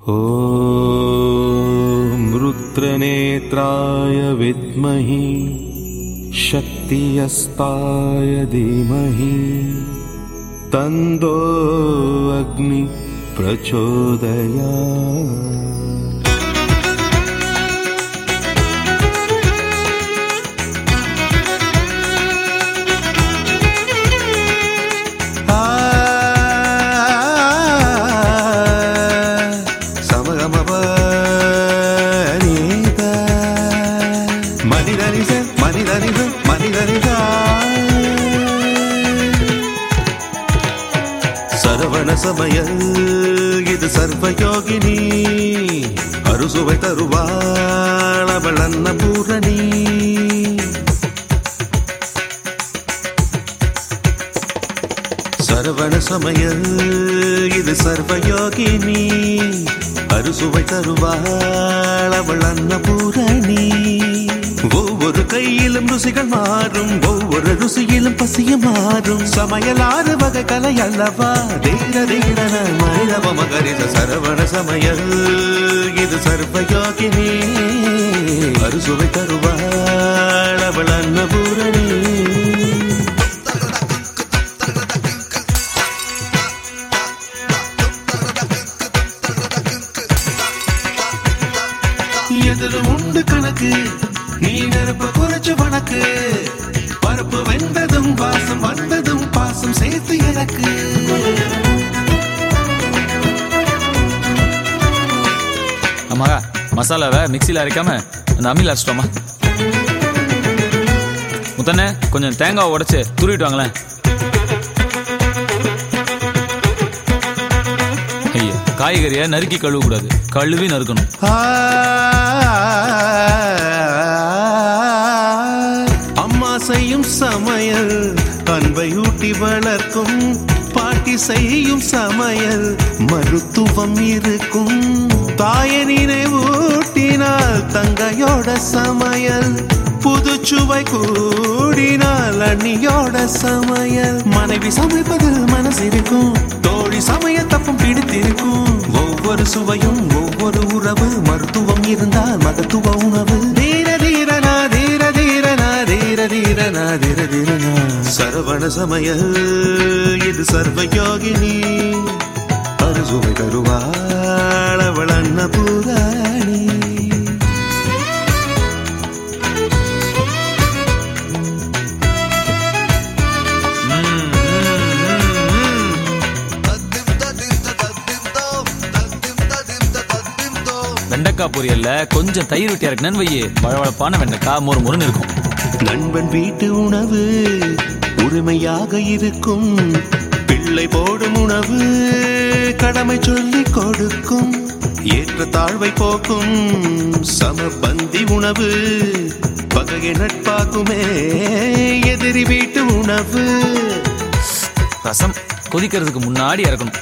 ॐ रुद्रनेत्राय विद्महि शक्तियस्ताय धीमहि तन्दो अग्नि प्रचोदया மனிதனிச மனிதனிச மனிதனிசா சரவண சமயல் இது சர்வயோகினி அறுசுவை தருவாள் அவள் அன்னபூரணி சரவண சமயல் இது சர்வயோகினி அறுசுவை தருவாள் அவள் அன்னபூரணி ஒவ்வொரு கையிலும் ருசிகள் மாறும் ஒவ்வொரு ருசியிலும் பசியும் மாறும் சமையல் ஆறு வகை கலை அல்லவா தீர தீரன மனிதவ மகரித சரவண சமையல் இது சர்வயோகினி அறுசுவை தருவாள் அவள் அன்னபூரணி எதில் உண்டு கணக்கு நீ நெருப்ப குறைச்சு வணக்கு பருப்பு வெந்ததும் வாசம் வந்ததும் பாசம் சேர்த்து எனக்கு ஆமாங்க மசாலாவை மிக்சியில் அரைக்காம அந்த அம்மியில் அரைச்சிட்டோமா முத்தண்ணே கொஞ்சம் தேங்காவை உடைச்சு துருவிட்டு வாங்களேன் ஐயா காய்கறியை நறுக்கி கழுவக்கூடாது கழுவி நறுக்கணும் அம்மா செய்யும் சமையல் அன்பை ஊட்டி வளர்க்கும் பாட்டி செய்யும் சமையல் மருத்துவம் இருக்கும் தாய நினைவூட்டினால் தங்கையோட சமையல் புதுச்சுவை கூடினால் அண்ணியோட சமையல் மனைவி சமைப்பதில் மனசிருக்கும் தோழி சமைய தப்பும் பிடித்திருக்கும் ஒவ்வொரு சுவையும் ஒவ்வொரு உறவு மருத்துவம் இருந்தால் மகத்துவ உணவு தீர தீரனா தீர தீரனா தீர தீரனா தீர தீரனா சரவண சமையல் இது சர்வயோகினி அறுசுவை தருவாள் அவள் அன்னபூராணி வெண்டைக்காய் பொரியல்ல கொஞ்சம் தயிர் விட்டு இறக்குனேன்னு வையே வழவழப்பான வெண்டைக்காய் மொறு மொறுன்னு இருக்கும் நண்பன் வீட்டு உணவு உரிமையாக இருக்கும் பிள்ளை போடும் உணவு கடமை சொல்லி கொடுக்கும் ஏற்ற தாழ்வை போக்கும் சமபந்தி உணவு பகையை நட்பாக்குமே எதிரி வீட்டு உணவு ரசம் கொதிக்கிறதுக்கு முன்னாடி இறக்கணும்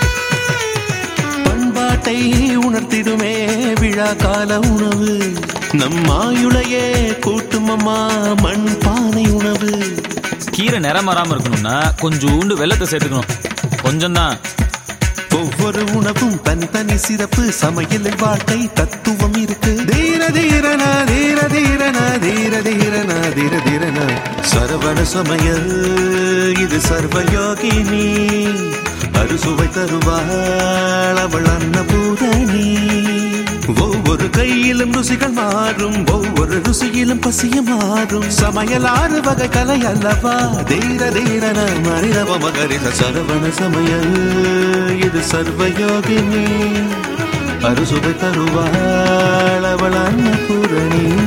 பண்பாட்டை உணர்த்திடுமே விழா கால உணவு நம் ஆயுளையே கூட்டும் அம்மா மண் பானை உணவு கீரை நிறம் வராம இருக்கணும்னா கொஞ்சோண்டு வெள்ளத்தை சேர்த்துக்கணும் கொஞ்சம் தான் ஒவ்வொரு உணவும் தனித்தனி சிறப்பு சமையலில் வாழ்க்கை தத்துவம் இருக்கு தீர தீரனா தீர தீரனா தீர தீரனா தீர தீரனா சரவண சமையல் இது சர்வயோகினி அறுசுவை தருவாள் அவள் அன்னபூரணி ஒவ்வொரு கையிலும் ருசிகள் மாறும் ஒவ்வொரு ருசியிலும் பசியும் மாறும் சமையல் ஆறு வகை கலை அல்லவா தீர தீரன மனிதவ மகரித சரவண சமையல் இது சர்வயோகினி அறுசுவை தருவாள் அவள் அன்னபூரணி